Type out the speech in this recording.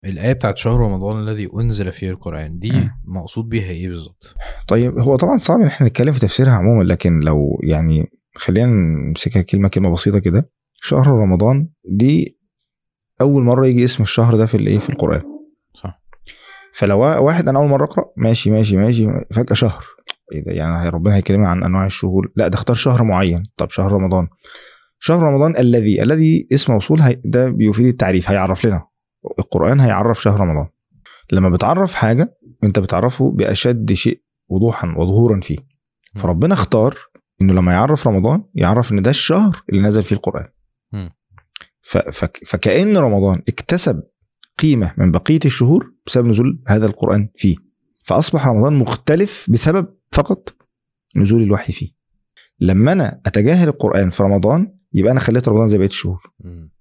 الايه بتاعت شهر رمضان الذي انزل فيه القران دي مم. مقصود بيها ايه بالظبط طيب هو طبعا صعب ان احنا نتكلم في تفسيرها عموما لكن لو يعني خلينا نمسكها كلمه كلمه بسيطه كده شهر رمضان دي اول مره يجي اسم الشهر ده في الايه في القران صح فلو واحد انا اول مره اقرا ماشي ماشي ماشي فجاه شهر ايه ده يعني ربنا هيكلمنا عن انواع الشهور لا ده اختار شهر معين طب شهر رمضان شهر رمضان الذي الذي اسم موصول هي ده بيفيد التعريف هيعرف لنا القران هيعرف شهر رمضان لما بتعرف حاجه انت بتعرفه باشد شيء وضوحا وظهورا فيه مم. فربنا اختار انه لما يعرف رمضان يعرف ان ده الشهر اللي نزل فيه القران مم. ف فك فكأن رمضان اكتسب قيمه من بقيه الشهور بسبب نزول هذا القران فيه فاصبح رمضان مختلف بسبب فقط نزول الوحي فيه لما انا اتجاهل القران في رمضان يبقى انا خليت رمضان زي بقيه الشهور مم.